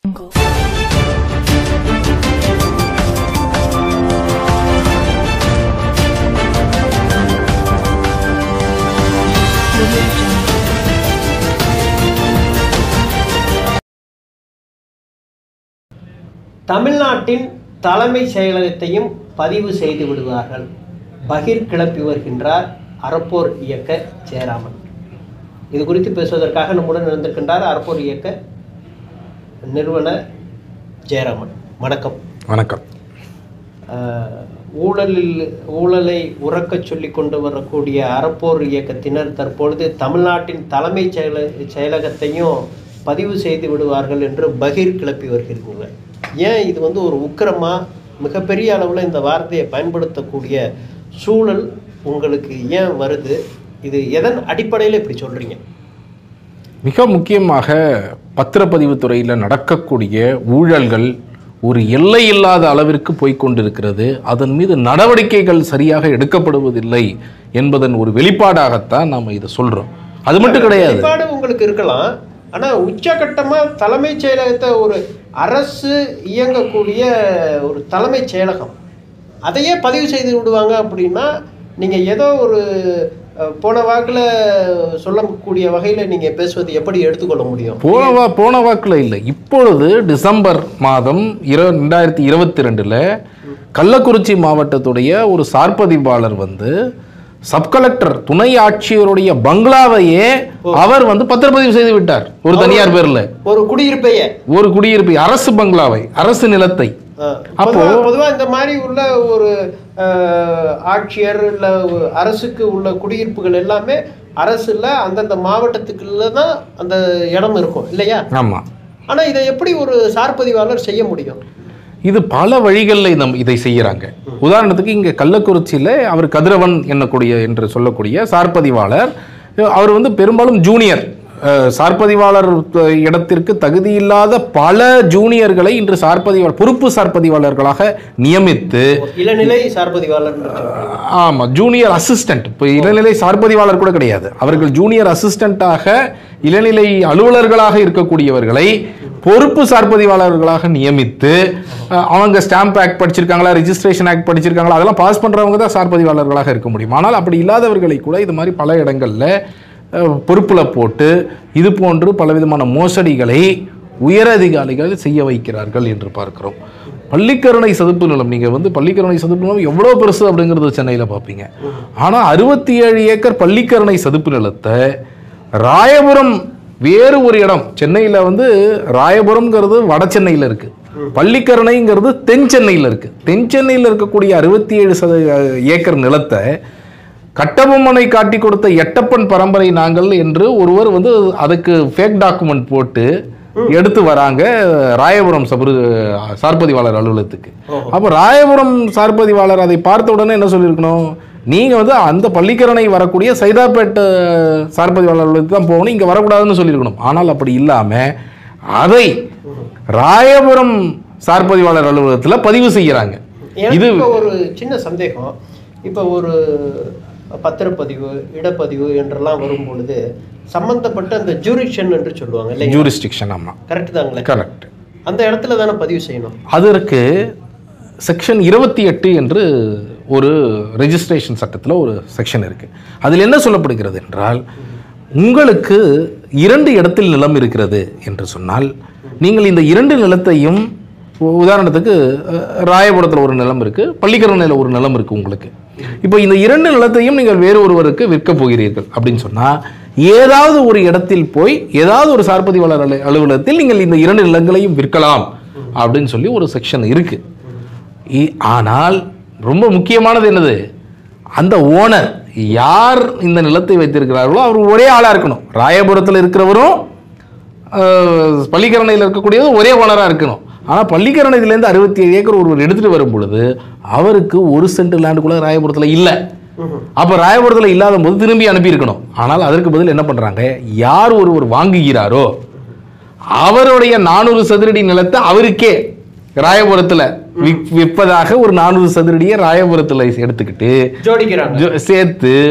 தமிழ்நாட்டின் தலைமை செயலகத்தையும் பதிவு செய்து விடுவார்கள் பகிர் கிளப்பி வருகின்றார் அறப்போர் இயக்க ஜெயராமன் இது குறித்து பேசுவதற்காக நம்முடன் இருந்திருக்கின்றார் அறப்போர் இயக்க நிறுவனர் ஜெயராமன் வணக்கம் வணக்கம் அஹ், ஊழலில் ஊழலை உறக்கச் சொல்லி கொண்டு வரக்கூடிய அறப்போர் இயக்கத்தினர் தற்பொழுது தமிழ்நாட்டின் தலைமைச் செயல செயலகத்தையும் பதிவு செய்து விடுவார்கள் என்று பகீர் கிளப்பி வருகிறீர்கள் ஏன் இது வந்து ஒரு உக்கிரமா மிகப்பெரிய அளவில் இந்த வார்த்தையை பயன்படுத்தக்கூடிய சூழல் உங்களுக்கு ஏன் வருது இது எதன் அடிப்படையில் இப்படி சொல்றீங்க மிக முக்கியமாக பத்திரப்பதிவு துறையில் நடக்கக்கூடிய ஊழல்கள் ஒரு எல்லை இல்லாத அளவிற்கு போய்க் கொண்டிருக்கிறது அதன் மீது நடவடிக்கைகள் சரியாக எடுக்கப்படுவதில்லை என்பதன் ஒரு வெளிப்பாடாகத்தான் நாம் இதை சொல்றோம் அது மட்டும் கிடையாது வெளிப்பாடு உங்களுக்கு இருக்கலாம் ஆனா உச்சகட்டமா தலைமைச் செயலகத்தை ஒரு அரசு இயங்கக்கூடிய ஒரு தலைமைச் செயலகம் அதையே பதிவு செய்து விடுவாங்க அப்படின்னா நீங்க ஏதோ ஒரு அஹ், போன வாக்குல சொல்லக்கூடிய வகையில நீங்க பேசுவது எப்படி எடுத்துக்கொள்ள முடியும் போன வா போன வாக்கில் இல்லை இப்பொழுது டிசம்பர் மாதம் இர ரெண்டாயிரத்தி இருபத்தி ரெண்டில் கள்ளக்குறிச்சி மாவட்டத்துடைய ஒரு சார்பதிவாளர் வந்து சப் கலெக்டர் துணை ஆட்சியருடைய பங்களாவையே அவர் வந்து பத்திரப்பதிவு செய்து விட்டார் ஒரு தனியார் பேர்ல ஒரு குடியிருப்பைய ஒரு குடியிருப்பு அரசு பங்களாவை அரசு நிலத்தை அப்போ பொதுவா இந்த மாதிரி உள்ள ஒரு அஹ், ஆட்சியர் இல்ல ஒரு அரசுக்கு உள்ள குடியிருப்புகள் எல்லாமே அரசுல அந்தந்த மாவட்டத்துக்குள்ள தான் அந்த இடம் இருக்கும் இல்லையா ஆமா ஆனா இதை எப்படி ஒரு சார்பதிவாளர் செய்ய முடியும் இது பல வழிகளில் நம் இதை செய்யறாங்க உதாரணத்துக்கு இங்க கள்ளக்குறிச்சியில அவர் கதிரவன் என்னக்கூடிய என்று சொல்லக்கூடிய சார்பதிவாளர் அவர் வந்து பெரும்பாலும் ஜூனியர் அஹ், சார்பதிவாளர் த- இடத்திற்கு தகுதியில்லாத பல ஜூனியர்களை இன்று சார்பதிவாளர் பொறுப்பு சார்பதிவாளர்களாக நியமித்து இளநிலை சார்பதிவாளர் ஆமா ஜூனியர் அசிஸ்டன்ட் இப்போ இளநிலை சார்பதிவாளர் கூட கிடையாது அவர்கள் ஜூனியர் அசிஸ்டண்டாக இளநிலை அலுவலர்களாக இருக்கக்கூடியவர்களை பொறுப்பு சார்பதிவாளர்களாக நியமித்து அஹ், அவங்க ஸ்டாம்ப் ஆக்ட் படிச்சிருக்காங்களா ரெஜிஸ்ட்ரேஷன் ஆக்ட் படிச்சிருக்காங்களா அதெல்லாம் பாஸ் பண்றவங்க தான் சார்பதிவாளர்களாக இருக்க முடியும் ஆனால் அப்படி இல்லாதவர்களை கூட இது மாதிரி பல இடங்கள்ல அஹ், பொறுப்புல போட்டு இது போன்று பலவிதமான மோசடிகளை உயரதிகாரிகள் செய்ய வைக்கிறார்கள் என்று பார்க்கிறோம் பள்ளிக்கரணை சதுப்பு நிலம் நீங்கள் வந்து பள்ளிக்கரணை சதுப்பு நிலம் எவ்வளோ பெருசு அப்படிங்கிறது சென்னையில் பார்ப்பீங்க ஆனால் அறுபத்தி ஏழு ஏக்கர் பள்ளிக்கரணை சதுப்பு நிலத்தை ராயபுரம் வேறு ஒரு இடம் சென்னையில் வந்து ராயபுரம்ங்கிறது வட சென்னையில் இருக்கு பள்ளிக்கரணைங்கிறது தென் சென்னையில் இருக்கு தென் சென்னையில் இருக்கக்கூடிய அறுபத்தி ஏழு சத ஏக்கர் நிலத்தை கட்டபொம்மனை காட்டி கொடுத்த எட்டப்பன் பரம்பரை நாங்கள் என்று ஒருவர் வந்து அதுக்கு ஃபேக் டாக்குமெண்ட் போட்டு எடுத்து வராங்க ராயபுரம் சபரு சார்பதிவாளர் அலுவலகத்துக்கு அப்போ ராயபுரம் சார்பதிவாளர் அதை பார்த்த உடனே என்ன சொல்லியிருக்கணும் நீங்கள் வந்து அந்த பள்ளிக்கரணை வரக்கூடிய சைதாப்பேட்டை சார்பதிவாளர் அலுவலகத்துக்கு தான் போகணும் இங்கே வரக்கூடாதுன்னு சொல்லியிருக்கணும் ஆனால் அப்படி இல்லாமல் அதை ராயபுரம் சார்பதிவாளர் அலுவலகத்தில் பதிவு செய்கிறாங்க எனக்கு இது இப்போ ஒரு சின்ன சந்தேகம் இப்போ ஒரு பத்திரப்பதிவு இடப்பதிவு என்றெல்லாம் வரும் பொழுது சம்பந்தப்பட்ட அந்த ஜூரிக்ஷன் என்று சொல்லுவாங்க இல்லையா ஜூரிஸ்டிக்ஷன் ஆமாம் கரெக்ட் தாங்களே கரெக்ட் அந்த இடத்துல தானே பதிவு செய்யணும் அதற்கு செக்ஷன் இருபத்தி எட்டு என்று ஒரு ரெஜிஸ்ட்ரேஷன் சட்டத்தில் ஒரு செக்ஷன் இருக்கு அதில் என்ன சொல்லப்படுகிறது என்றால் உங்களுக்கு இரண்டு இடத்தில் நிலம் இருக்கிறது என்று சொன்னால் நீங்கள் இந்த இரண்டு நிலத்தையும் உ- உதாரணத்துக்கு அஹ், ராயபுரத்தில் ஒரு நிலம் இருக்கு பள்ளிக்கரணையில் ஒரு நிலம் இருக்கு உங்களுக்கு இப்போ இந்த இரண்டு நிலத்தையும் நீங்கள் வேறு ஒருவருக்கு விற்க போகிறீர்கள் அப்படின்னு சொன்னா ஏதாவது ஒரு இடத்தில் போய் ஏதாவது ஒரு சார்பதிவாளர் அலு- அலுவலகத்தில் நீங்கள் இந்த இரண்டு நிலங்களையும் விற்கலாம் அப்படின்னு சொல்லி ஒரு செக்ஷன் இருக்கு இ- ஆனால் ரொம்ப முக்கியமானது என்னது அந்த ஓனர் யார் இந்த நிலத்தை வைத்திருக்கிறார்களோ அவர் ஒரே ஆளா இருக்கணும் ராயபுரத்தில் இருக்கிறவரும் அஹ், பள்ளிக்கரணையில் இருக்கக்கூடியதும் ஒரே ஓனராக இருக்கணும் ஆனால் பள்ளிக்கரணையிலேருந்து அறுபத்தி ஏழு ஏக்கர் ஒருவர் எடுத்துட்டு வரும் பொழுது அவருக்கு ஒரு சென்ட் லேண்டு கூட ராயபுரத்தில் இல்லை அப்போ ராயபுரத்தில் இல்லாத போது திரும்பி அனுப்பியிருக்கணும் ஆனால் அதற்கு பதில் என்ன பண்ணுறாங்க யார் ஒருவர் வாங்குகிறாரோ அவருடைய நானூறு சதுரடி நிலத்தை அவருக்கே ராயபுரத்தில் விப்- விற்பதாக ஒரு நானூறு சதுரடியை ராயபுரத்தில் எடுத்துக்கிட்டு ஜோடிக்கிறாங்க ஜோ- சேர்த்து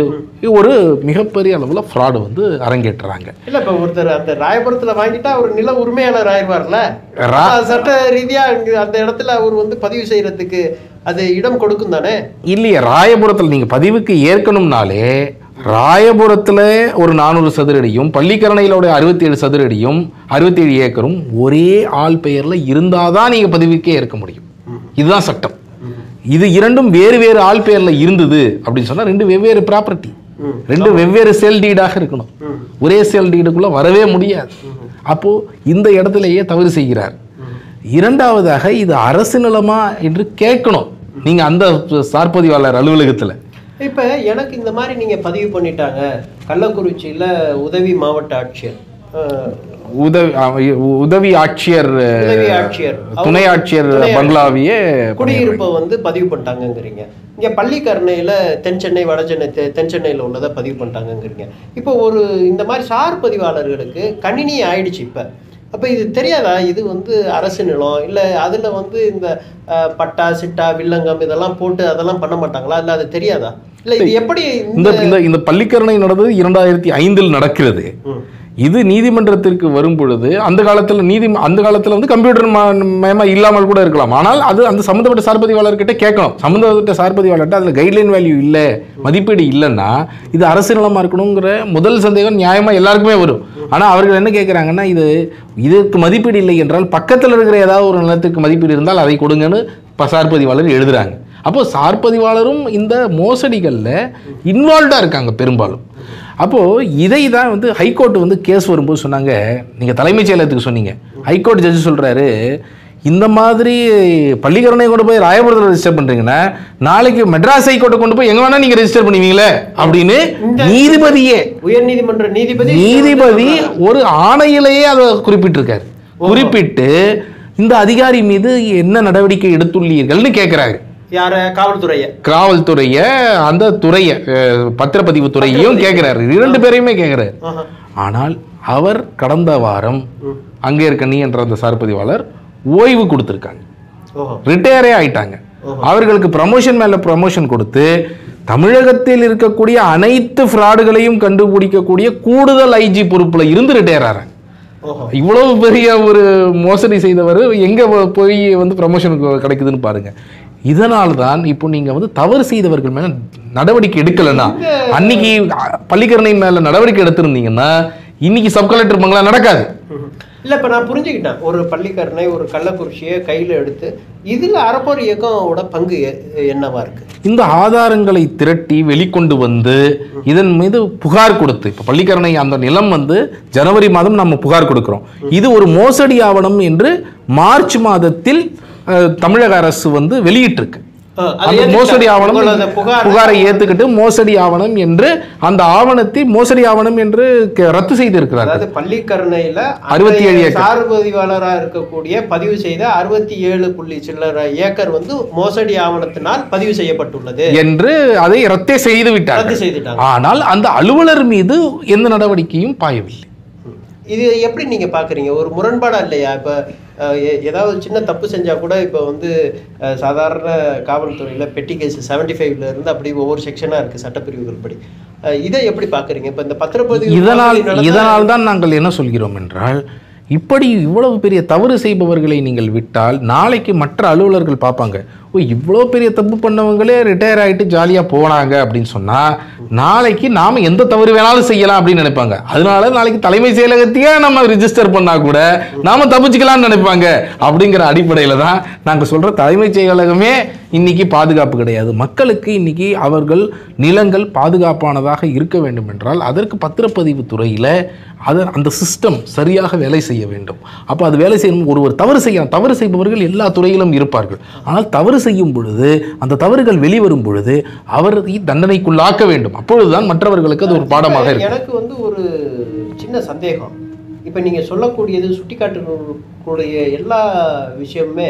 ஒரு மிகப்பெரிய அளவில் ஃப்ராடு வந்து அரங்கேற்றுறாங்க இல்ல இப்ப ஒருத்தர் அந்த ராயபுரத்துல வாங்கிட்டா அவர் நில உரிமையாளர் ஆயிடுவார்ல ரா- அது சட்ட ரீதியா அங்க அந்த இடத்துல அவர் வந்து பதிவு செய்யறதுக்கு அது இடம் கொடுக்கும் தானே இல்லையே ராயபுரத்தில் நீங்கள் பதிவுக்கு ஏற்கணும்னாலே ராயபுரத்தில் ஒரு நானூறு சதுரடியும் பள்ளிக்கரணையிலோட அறுபத்தி ஏழு சதுரடியும் அறுபத்தி ஏழு ஏக்கரும் ஒரே ஆள் பெயரில் இருந்தால் தான் நீங்கள் பதிவுக்கே ஏற்க முடியும் இதுதான் சட்டம் இது இரண்டும் வேறு வேறு ஆள் பெயரில் இருந்தது அப்படின்னு சொன்னால் ரெண்டு வெவ்வேறு ப்ராப்பர்ட்டி ம். ரெண்டு வெவ்வேறு சேல் டீடாக இருக்கணும் ம். ஒரே சேல் டீடுக்குள்ளே வரவே முடியாது அப்போ இந்த இடத்துலயே தவறு செய்கிறார் இரண்டாவதாக இது அரசு நிலமா என்று கேட்கணும் நீங்க அந்த சார்பதிவாளர் அலுவலகத்துல இப்ப எனக்கு இந்த மாதிரி நீங்க பதிவு பண்ணிட்டாங்க கள்ளக்குறிச்சியில உதவி மாவட்ட ஆட்சியர் அஹ், உதவி அஹ், உதவி ஆட்சியர் உதவி ஆட்சியர் துணை ஆட்சியர் துணை ஆட்சியர். பங்களாவையே குடியிருப்பை வந்து பதிவு பண்ணிட்டாங்கங்கிறீங்க இங்க பள்ளிக்கரணையில தென் சென்னை வட சென்னை தெ- தென் சென்னையில உள்ளதை பதிவு பண்ணிட்டாங்கங்கிறீங்க இப்போ ஒரு இந்த மாதிரி சார் பதிவாளர்களுக்கு கணினி ஆயிடுச்சு இப்ப அப்ப இது தெரியாதா இது வந்து அரசு நிலம் இல்ல அதுல வந்து இந்த அஹ், பட்டா சிட்டா வில்லங்கம் இதெல்லாம் போட்டு அதெல்லாம் பண்ண மாட்டாங்களா இல்ல அது தெரியாதா இல்ல இது எப்படி இந்த இந்த இந்த பள்ளிக்கரணை நடந்தது இரண்டாயிரத்தி ஐந்தில் நடக்கிறது ம். இது நீதிமன்றத்திற்கு வரும் பொழுது அந்த காலத்துல நீதி அந்த காலத்துல வந்து கம்ப்யூட்டர் ம- மயமா இல்லாமல் கூட இருக்கலாம் ஆனால் அது அந்த சம்மந்தப்பட்ட சார்பதிவாளர்கிட்ட கேட்கணும் சம்மந்தப்பட்ட சார்பதிவாளர்கிட்ட அதுல கைட்லைன் வேல்யூ இல்லை மதிப்பீடு இல்லைன்னா இது அரசு நிலமா இருக்கணுங்கிற முதல் சந்தேகம் நியாயமா எல்லாருக்குமே வரும் ஆனா அவர்கள் என்ன கேட்குறாங்கன்னா இது இதற்கு மதிப்பீடு இல்லை என்றால் பக்கத்துல இருக்கிற ஏதாவது ஒரு நிலத்துக்கு மதிப்பீடு இருந்தால் அதை கொடுங்கன்னு ப- சார்பதிவாளர் எழுதுறாங்க அப்போ சார்பதிவாளரும் இந்த மோசடிகளில் இன்வால்வ்டாக இருக்காங்க பெரும்பாலும் அப்போது இதை தான் வந்து ஹைகோர்ட் வந்து கேஸ் வரும்போது சொன்னாங்க நீங்கள் தலைமைச் செயலகத்துக்கு சொன்னீங்க ஹைகோர்ட் ஜட்ஜ் சொல்கிறாரு இந்த மாதிரி பள்ளிக்கரணை கொண்டு போய் ராயபுரத்தில் ரெஜிஸ்டர் பண்ணுறீங்கன்னா நாளைக்கு மெட்ராஸ் ஹைகோர்ட்டை கொண்டு போய் எங்கே வேணால் நீங்கள் ரெஜிஸ்டர் பண்ணுவீங்களே அப்படின்னு நீதிபதியே உயர்நீதிமன்ற நீதிபதி நீதிபதி ஒரு ஆணையிலேயே அதை குறிப்பிட்டிருக்காரு குறிப்பிட்டு இந்த அதிகாரி மீது என்ன நடவடிக்கை எடுத்துள்ளீர்கள்னு கேட்குறாரு யார காவல்துறைய காவல்துறைய அந்த துறையை அஹ், பத்திரப்பதிவு துறையையும் கேட்குறாரு இரண்டு பேரையுமே கேட்குறாரு ஆஹா. ஆனால் அவர் கடந்த வாரம் அங்கே இருக்க நீ என்ற அந்த சார்பதிவாளர் ஓய்வு கொடுத்துருக்காங்க ஓஹோ ரிட்டையரே ஆயிட்டாங்க அவர்களுக்கு ப்ரமோஷன் மேல ப்ரமோஷன் கொடுத்து தமிழகத்தில் இருக்கக்கூடிய அனைத்து ஃப்ராடுகளையும் கண்டுபிடிக்கக்கூடிய கூடுதல் ஐஜி பொறுப்புல இருந்து ரிட்டையர் ஆறாங்க ஓஹோ இவ்வளவு பெரிய ஒரு மோசடி செய்தவர் எங்க போ- போய் வந்து ப்ரமோஷன் கிடைக்குதுன்னு பாருங்க இதனால தான் இப்போ நீங்க வந்து தவறு செய்தவர்கள் மேல நடவடிக்கை எடுக்கலைன்னா அன்னைக்கு அ, பள்ளிக்கரணை மேல நடவடிக்கை எடுத்திருந்தீங்கன்னா இன்னைக்கு சப் கலெக்டர் பங்களா நடக்காது ம்ஹும். இல்ல இப்ப நான் புரிஞ்சுக்கிட்டேன் ஒரு பள்ளிக்கரணை ஒரு கள்ளக்குறிச்சியை கையில எடுத்து இதுல அறப்போர் இயக்கமோட பங்கு எ- என்னவா இருக்கு இந்த ஆதாரங்களை திரட்டி வெளிக்கொண்டு வந்து இதன் மீது புகார் கொடுத்து இப்போ பள்ளிக்கரணை அந்த நிலம் வந்து ஜனவரி மாதம் நம்ம புகார் கொடுக்கிறோம் இது ஒரு மோசடி ஆவணம் என்று மார்ச் மாதத்தில் அஹ், தமிழக அரசு வந்து வெளியிட்டிருக்கு ஆ, அது அந்த ஏத்துக்கிட்டாங்க. மோசடி ஆவணம் உங்களோட புகார் புகாரை ஏத்துக்கிட்டு மோசடி ஆவணம் என்று அந்த ஆவணத்தை மோசடி ஆவணம் என்று க- ரத்து செய்திருக்கிறார்கள் அதாவது பள்ளிக்கரணையில 67 ஏக்கர். சார்பதிவாளரா இருக்கக்கூடிய பதிவு செய்த அறுபத்தி ஏழு புள்ளி சில்லற ஏக்கர் வந்து மோசடி ஆவணத்தினால் பதிவு செய்யப்பட்டுள்ளது என்று அதை ரத்தே செய்து விட்டார்கள் ரத்து செய்துட்டாங்க ஆனால் அந்த அலுவலர் மீது எந்த நடவடிக்கையும் பாயவில்லை இது எப்படி நீங்க பாக்குறீங்க ஒரு முரண்பாடா இல்லையா இப்ப அஹ், எ- ஏதாவது சின்ன தப்பு செஞ்சா கூட இப்ப வந்து அஹ், சாதாரண காவல்துறையில பெட்டி கேஸ் செவன்டி ஃபைவ்ல இருந்து அப்படி ஒவ்வொரு செக்ஷனா இருக்கு சட்டப்பிரிவுகள் படி அஹ், இதை எப்படி பாக்குறீங்க இப்ப இந்த பத்திரப்பதிவு இதனால் மோசடி நடந்தா- இதனால் தான் நாங்கள் என்ன சொல்கிறோம் என்றால் இப்படி இவ்வளவு பெரிய தவறு செய்பவர்களை நீங்கள் விட்டால் நாளைக்கு மற்ற அலுவலர்கள் பார்ப்பாங்க ஓ இவ்வளோ பெரிய தப்பு பண்ணவங்களே ரிட்டையர் ஆகிட்டு ஜாலியாக போனாங்க அப்படின்னு சொன்னால் நாளைக்கு நாம் எந்த தவறு வேணாலும் செய்யலாம் அப்படின்னு நினைப்பாங்க அதனால நாளைக்கு தலைமை செயலகத்தையே நம்ம ரிஜிஸ்டர் பண்ணால் கூட நாம் தப்பிச்சுக்கலாம்னு நினைப்பாங்க அப்படிங்கிற அடிப்படையில் தான் நாங்கள் சொல்கிற தலைமைச் செயலகமே இன்னைக்கு பாதுகாப்பு கிடையாது மக்களுக்கு இன்னைக்கு அவர்கள் நிலங்கள் பாதுகாப்பானதாக இருக்க வேண்டும் என்றால் அதற்கு பத்திரப்பதிவு துறையில் அது அந்த சிஸ்டம் சரியாக வேலை செய்ய வேண்டும் அப்போ அது வேலை செய்யணும் ஒருவர் தவறு செய்யலாம் தவறு செய்பவர்கள் எல்லா துறையிலும் இருப்பார்கள் ஆனால் தவறு செய்யும் பொழுது அந்த தவறுகள் வெளிவரும் பொழுது அவரை தண்டனைக்குள்ளாக்க வேண்டும் அப்பொழுதுதான் மற்றவர்களுக்கு அது ஒரு பாடமாக இருக்கும் எனக்கு வந்து ஒரு சின்ன சந்தேகம் இப்போ நீங்க சொல்லக்கூடியது சுட்டிக்காட்டக்கூடிய எல்லா விஷயமுமே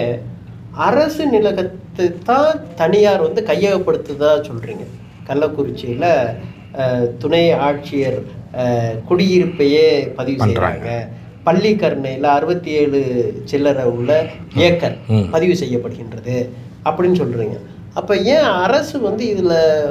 அரசு நிலகத்தை தான் தனியார் வந்து கையகப்படுத்துதா சொல்றீங்க கள்ளக்குறிச்சியில அஹ், துணை ஆட்சியர் அஹ், குடியிருப்பையே பதிவு பண்றாங்க. செய்றாங்க பள்ளிக்கரணையில் அறுபத்தி ஏழு சில்லறை உள்ள ஏக்கர் ம். பதிவு செய்யப்படுகின்றது அப்படின்னு சொல்றீங்க அப்போ ஏன் அரசு வந்து இதில்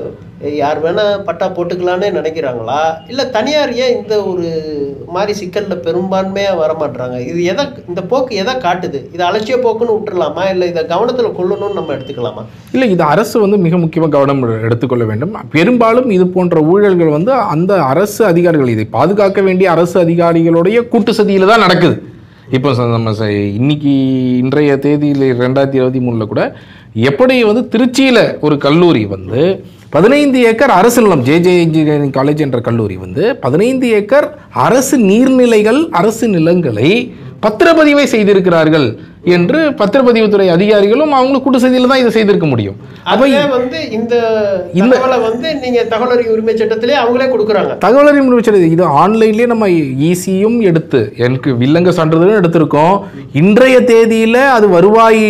யார் வேணா பட்டா போட்டுக்கலான்னு நினைக்கிறாங்களா இல்லை தனியார் ஏன் இந்த ஒரு மாதிரி சிக்கலில் பெரும்பான்மையாக வரமாட்றாங்க இது எதை இந்த போக்கு எதை காட்டுது இது அலட்சிய போக்குன்னு விட்டுறலாமா இல்லை இதை கவனத்தில் கொள்ளணும்னு நம்ம எடுத்துக்கலாமா இல்லை இது அரசு வந்து மிக முக்கியமாக கவனம் எடு- எடுத்துக்கொள்ள வேண்டும் பெரும்பாலும் இது போன்ற ஊழல்கள் வந்து அந்த அரசு அதிகாரிகள் இதை பாதுகாக்க வேண்டிய அரசு அதிகாரிகளுடைய கூட்டு சதியில் தான் நடக்குது இப்போ ச- நம்ம ச- இன்னைக்கு இன்றைய தேதியில் ரெண்டாயிரத்தி இருபத்தி மூணில் கூட எப்படி வந்து திருச்சியில் ஒரு கல்லூரி வந்து பதினைந்து ஏக்கர் அரசு நிலம் ஜே ஜே இன்ஜினியரிங் காலேஜ் என்ற கல்லூரி வந்து பதினைந்து ஏக்கர் அரசு நீர்நிலைகள் அரசு நிலங்களை பத்திரப்பதிவை செய்திருக்கிறார்கள் என்று பத்திரப்பதிவுத்துறை அதிகாரிகளும் அவங்களும் கூட்டு செய்தியில் தான் இதை செய்திருக்க முடியும் அதுவே வந்து இந்த தகவலை வந்து நீங்க தகவல் அறியும் உரிமை சட்டத்திலே அவங்களே கொடுக்குறாங்க தகவல் அறிவு உச்சது இது ஆன்லைன்லேயே நம்ம ஈஸியும் எடுத்து எனக்கு வில்லங்க சான்றிதழும் எடுத்திருக்கோம் இன்றைய தேதியில் அது வருவாய்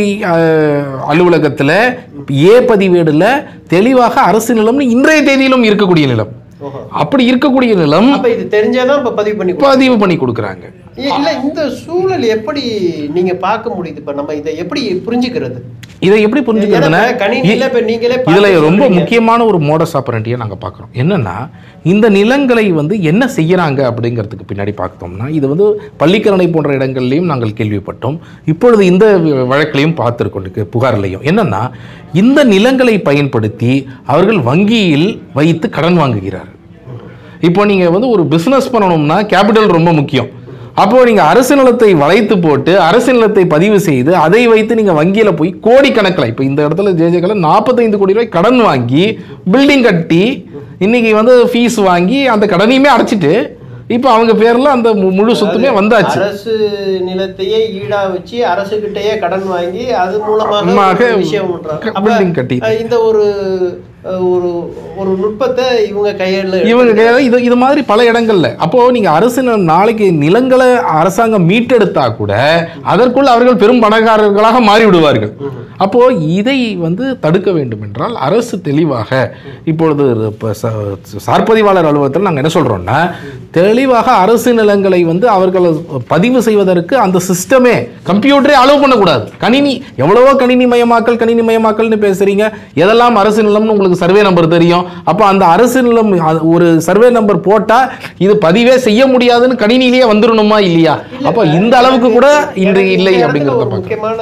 அலுவலகத்தில் ஏ பதிவேடுல தெளிவாக அரசு நிலம்னு இன்றைய தேதியிலும் இருக்கக்கூடிய நிலம் ஓஹோ அப்படி இருக்கக்கூடிய நிலம் அப்ப இது தெரிஞ்சாதான் இப்ப பதிவு பண்ணி கொடு- பதிவு பண்ணி கொடுக்குறாங்க இ- இல்ல இந்த சூழல் எப்படி நீங்க பார்க்க முடியுது இப்ப நம்ம இதை எப்படி புரிஞ்சுக்கிறது இதை எப்படி புரிஞ்சுக்கிறதுன்னா ஏன்னா, கணினியில இப்ப நீங்களே இதுல பார்த்து ரொம்ப சொல்றீங்க. முக்கியமான ஒரு மோடஸ் ஆப்பரண்டியை நாங்க பார்க்குறோம் என்னன்னா இந்த நிலங்களை வந்து என்ன செய்யறாங்க அப்படிங்கிறதுக்கு பின்னாடி பார்த்தோம்னா இது வந்து பள்ளிக்கரணை போன்ற இடங்கள்லையும் நாங்கள் கேள்விப்பட்டோம் இப்பொழுது இந்த வ- வழக்கிலையும் பார்த்துருக்கோம் புகார்லையும் என்னன்னா இந்த நிலங்களை பயன்படுத்தி அவர்கள் வங்கியில் வைத்து கடன் வாங்குகிறார்கள் இப்போ நீங்க வந்து ஒரு பிசினஸ் பண்ணணும்னா கேபிட்டல் ரொம்ப முக்கியம் அப்போ நீங்க அரசு நிலத்தை வளைத்து போட்டு அரசு நிலத்தை பதிவு செய்து அதை வைத்து நீங்க வங்கியில போய் கோடிக்கணக்கில் இப்போ இந்த இடத்துல ஜேஜேக்கள் நாற்பத்தைந்து கோடி ரூபாய் கடன் வாங்கி பில்டிங் கட்டி இன்னைக்கு வந்து ஃபீஸ் வாங்கி அந்த கடனையுமே அடைச்சிட்டு இப்போ அவங்க பேர்ல அந்த மு- முழு சொத்துமே வந்தாச்சு அரசு நிலத்தையே ஈடா வச்சு அரசு கிட்டயே கடன் வாங்கி அது மூலமாக மூலமாக ஒரு விஷயம் பண்றாங்க. அப்ப, building கட்டி. அஹ், இந்த ஒரு அஹ், ஒரு ஒரு நுட்பத்தை இவங்க கையில இவங்க கையால இது இது மாதிரி பல இடங்கள்ல அப்போ நீங்க அரசு நிலம் நாளைக்கு நிலங்களை அரசாங்கம் மீட்டெடுத்தா கூட அதற்குள் அவர்கள் பெரும் பணக்காரர்களாக மாறி விடுவார்கள் அப்போ இதை வந்து தடுக்க வேண்டும் என்றால் அரசு தெளிவாக இப்பொழுது இப்ப ச- சார்பதிவாளர் அலுவலகத்தில் நாங்கள் என்ன சொல்றோம்னா தெளிவாக அரசு நிலங்களை வந்து அவர்கள் பதிவு செய்வதற்கு அந்த சிஸ்டமே கம்ப்யூட்டரே அலோவ் பண்ணக்கூடாது கணினி எவ்வளவோ கணினி மயமாக்கல் கணினி மயமாக்கல்னு பேசுறீங்க எதெல்லாம் அரசு நிலம்னு உங்களுக்கு சர்வே நம்பர் தெரியும் அப்போ அந்த அரசு நிலம் அது ஒரு சர்வே நம்பர் போட்டா இது பதிவே செய்ய முடியாதுன்னு கணினிலேயே வந்துடணுமா இல்லையா அப்போ இந்த அளவுக்கு கூட இன்று எனக்கு இல்லை இந்த இடத்துல அப்படிங்கிறத ஒரு பார்க்க முக்கியமான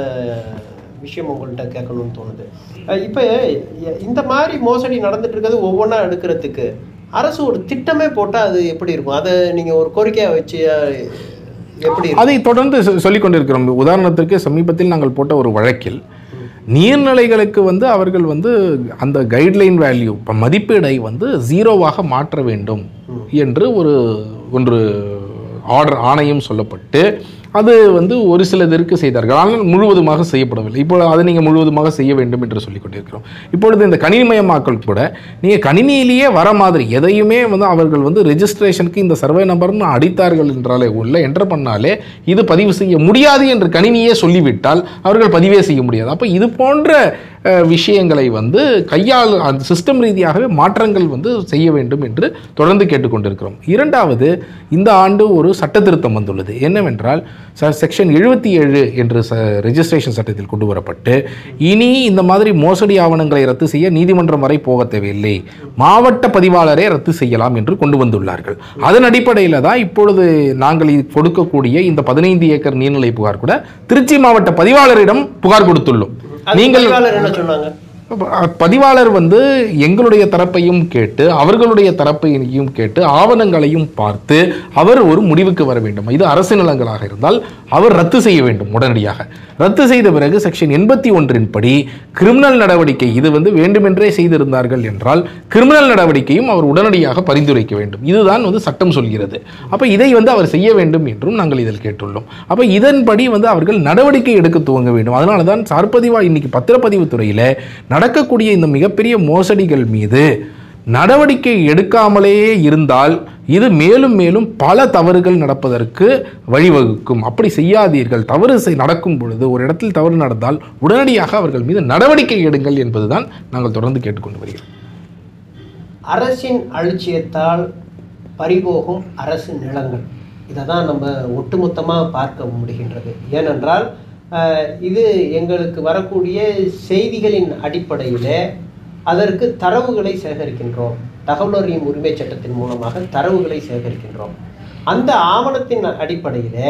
விஷயம் உங்கள்கிட்ட கேட்கணும்னு தோணுது அஹ் இப்ப எ- இந்த மாதிரி மோசடி நடந்துட்டு இருக்கிறது ஒவ்வொன்றா எடுக்கிறதுக்கு அரசு ஒரு திட்டமே போட்டா அது எப்படி இருக்கும் அதை நீங்க ஒரு கோரிக்கையா வச்சு அஹ், எப்படி இருக்கும்? அதை தொடர்ந்து சொ- சொல்லிக் கொண்டிருக்கிறோம் உதாரணத்திற்கு சமீபத்தில் நாங்கள் போட்ட ஒரு வழக்கில் நீர்நிலைகளுக்கு வந்து அவர்கள் வந்து அந்த கைட்லைன் வேல்யூ இப்போ மதிப்பீடை வந்து ஜீரோவாக மாற்ற வேண்டும் என்று ஒரு ஒன்று ஆர்டர் ஆணையம் சொல்லப்பட்டு அது வந்து ஒரு சிலதற்கு செய்தார்கள் ஆனால் முழுவதுமாக செய்யப்படவில்லை இப்போ அதை நீங்கள் முழுவதுமாக செய்ய வேண்டும் என்று சொல்லிக் கொண்டிருக்கிறோம் இப்பொழுது இந்த கணினிமயமாக்கல் கூட நீங்கள் கணினியிலேயே வர மாதிரி எதையுமே வந்து அவர்கள் வந்து ரெஜிஸ்ட்ரேஷனுக்கு இந்த சர்வே நம்பர்னு அடித்தார்கள் என்றாலே உள்ள என்டர் பண்ணாலே இது பதிவு செய்ய முடியாது என்று கணினியே சொல்லிவிட்டால் அவர்கள் பதிவே செய்ய முடியாது அப்போ இது போன்ற அஹ், விஷயங்களை வந்து கையாள் அந்த சிஸ்டம் ரீதியாகவே மாற்றங்கள் வந்து செய்ய வேண்டும் என்று தொடர்ந்து கேட்டுக்கொண்டிருக்கிறோம் இரண்டாவது இந்த ஆண்டு ஒரு சட்ட திருத்தம் வந்துள்ளது என்னவென்றால் செக்ஷன் எழுபத்தி ஏழு என்று ச ரெஜிஸ்ட்ரேஷன் சட்டத்தில் கொண்டு வரப்பட்டு இனி இந்த மாதிரி மோசடி ஆவணங்களை ரத்து செய்ய நீதிமன்றம் வரை போக தேவையில்லை மாவட்ட பதிவாளரே ரத்து செய்யலாம் என்று கொண்டு வந்துள்ளார்கள் அதன் அடிப்படையில் தான் இப்பொழுது நாங்கள் இ- கொடுக்கக்கூடிய இந்த பதினைந்து ஏக்கர் நீர்நிலை புகார் கூட திருச்சி மாவட்ட பதிவாளரிடம் புகார் கொடுத்துள்ளோம் அது நீங்கள் பதிவாளர் என்ன சொன்னாங்க ப- பதிவாளர் வந்து எங்களுடைய தரப்பையும் கேட்டு அவர்களுடைய தரப்பையும் கேட்டு ஆவணங்களையும் பார்த்து அவர் ஒரு முடிவுக்கு வர வேண்டும் இது அரசு நிலங்களாக இருந்தால் அவர் ரத்து செய்ய வேண்டும் உடனடியாக ரத்து செய்த பிறகு செக்ஷன் எண்பத்தி ஒன்றின் படி கிரிமினல் நடவடிக்கை இது வந்து வேண்டுமென்றே செய்திருந்தார்கள் என்றால் கிரிமினல் நடவடிக்கையும் அவர் உடனடியாக பரிந்துரைக்க வேண்டும் இதுதான் வந்து சட்டம் சொல்கிறது அப்போ இதை வந்து அவர் செய்ய வேண்டும் என்றும் நாங்கள் இதில் கேட்டுள்ளோம் அப்போ இதன்படி வந்து அவர்கள் நடவடிக்கை எடுக்க துவங்க வேண்டும் அதனால தான் சார்பதிவா இன்னைக்கு பத்திரப்பதிவு துறையில் நடக்கக்கூடிய இந்த மிகப்பெரிய மோசடிகள் மீது நடவடிக்கை எடுக்காமலேயே இருந்தால் இது மேலும் மேலும் பல தவறுகள் நடப்பதற்கு வழிவகுக்கும் அப்படி செய்யாதீர்கள் தவறு செய்- நடக்கும் பொழுது ஒரு இடத்தில் தவறு நடந்தால் உடனடியாக அவர்கள் மீது நடவடிக்கை எடுங்கள் என்பதுதான் நாங்கள் தொடர்ந்து கேட்டுக்கொண்டு வருகிறோம் அரசின் அலட்சியத்தால் பறிபோகும் அரசு நிலங்கள் இதை தான் நம்ம ஒட்டுமொத்தமாக பார்க்க முடிகின்றது ஏனென்றால் அஹ், இது எங்களுக்கு வரக்கூடிய செய்திகளின் அடிப்படையிலே அதற்கு தரவுகளை சேகரிக்கின்றோம் தகவல் அறியும் உரிமை சட்டத்தின் மூலமாக தரவுகளை சேகரிக்கின்றோம் அந்த ஆவணத்தின் அடிப்படையிலே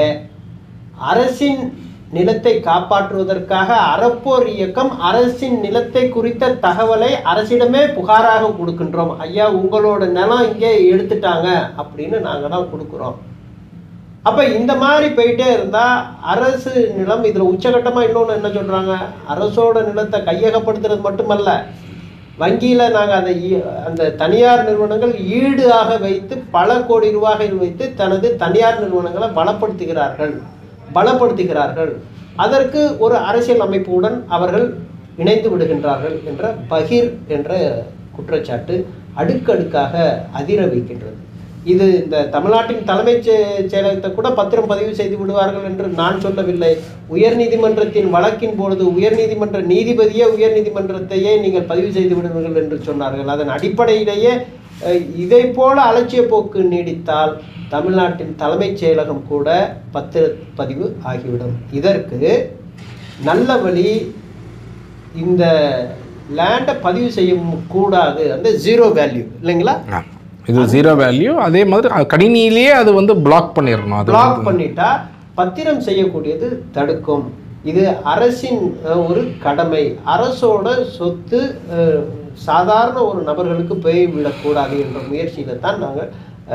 அரசின் நிலத்தை காப்பாற்றுவதற்காக அறப்போர் இயக்கம் அரசின் நிலத்தை குறித்த தகவலை அரசிடமே புகாராக கொடுக்கின்றோம் ஐயா உங்களோட நிலம் இங்கே எடுத்துட்டாங்க அப்படின்னு நாங்கள் தான் கொடுக்குறோம் அப்ப இந்த மாதிரி போயிட்டே இருந்தா அரசு நிலம் இதுல உச்சகட்டமா இன்னொன்னு என்ன சொல்றாங்க அரசோட நிலத்தை கையகப்படுத்துறது மட்டுமல்ல வங்கியில நாங்க அதை ஈ- அந்த தனியார் நிறுவனங்கள் ஈடாக வைத்து பல கோடி ரூபாய்கள் வைத்து தனது தனியார் நிறுவனங்களை பலப்படுத்துகிறார்கள் பலப்படுத்துகிறார்கள் அதற்கு ஒரு அரசியல் அமைப்புடன் அவர்கள் இணைந்து விடுகின்றார்கள் என்ற பகிர் என்ற குற்றச்சாட்டு அடுக்கடுக்காக அதிர வைக்கின்றது இது இந்த தமிழ்நாட்டின் தலைமைச் செ- செயலகத்தை கூட பத்திரம் பதிவு செய்து விடுவார்கள் என்று நான் சொல்லவில்லை உயர்நீதிமன்றத்தின் வழக்கின் பொழுது உயர்நீதிமன்ற நீதிபதியே உயர்நீதிமன்றத்தையே நீங்கள் பதிவு செய்து விடுவீர்கள் என்று சொன்னார்கள் அதன் அடிப்படையிலேயே அஹ், இதை போல அலட்சிய போக்கு நீடித்தால் தமிழ்நாட்டின் தலைமைச் செயலகம் கூட பத்திர பதிவு ஆகிவிடும் இதற்கு நல்ல வழி இந்த லேண்டை பதிவு செய்ய கூடாது அந்த ஜீரோ வேல்யூ இல்லைங்களா ஆ. இது ஜீரோ வேல்யூ அதே மாதிரி அ, கணினியிலேயே அது வந்து பிளாக் பண்ணிடணும் அது பிளாக் பண்ணிட்டா பத்திரம் செய்யக்கூடியது தடுக்கும் இது அரசின் அஹ், ஒரு கடமை அரசோட சொத்து அஹ், சாதாரண ஒரு நபர்களுக்கு போய்விடக்கூடாது என்ற முயற்சியில தான் நாங்கள்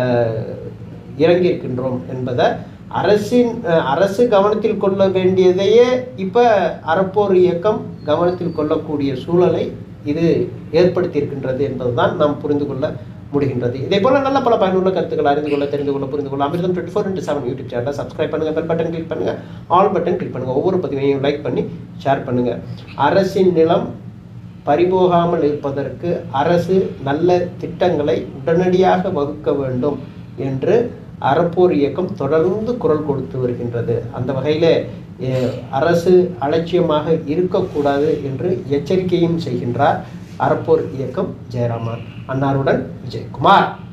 இறங்கியிருக்கின்றோம் என்பதை அரசின் அஹ், அரசு கவனத்தில் கொள்ள வேண்டியதையே இப்ப அறப்போர் இயக்கம் கவனத்தில் கொள்ளக்கூடிய சூழலை இது ஏற்படுத்தியிருக்கின்றது என்பதுதான் நாம் புரிந்து கொள்ள முடிகின்றது இதே போல நல்ல பல பயனுள்ள கருத்துக்கள் அறிந்து கொள்ள தெரிந்து கொள்ள புரிந்து கொள்ள Amirtham twenty four into seven YouTube சேனலை சப்ஸ்கிரைப் பண்ணுங்க பெல் பட்டன் கிளிக் பண்ணுங்க ஆல் பட்டன் கிளிக் பண்ணுங்க ஒவ்வொரு பதிவையும் லைக் பண்ணி ஷேர் பண்ணுங்க அரசின் நிலம் பறிபோகாமல் இருப்பதற்கு அரசு நல்ல திட்டங்களை உடனடியாக வகுக்க வேண்டும் என்று அறப்போர் இயக்கம் தொடர்ந்து குரல் கொடுத்து வருகின்றது அந்த வகையிலே அஹ், அரசு அலட்சியமாக இருக்கக்கூடாது என்று எச்சரிக்கையும் செய்கின்றார் அறப்போர் இயக்கம் ஜெயராமன் அன்னாருடன் விஜயகுமார்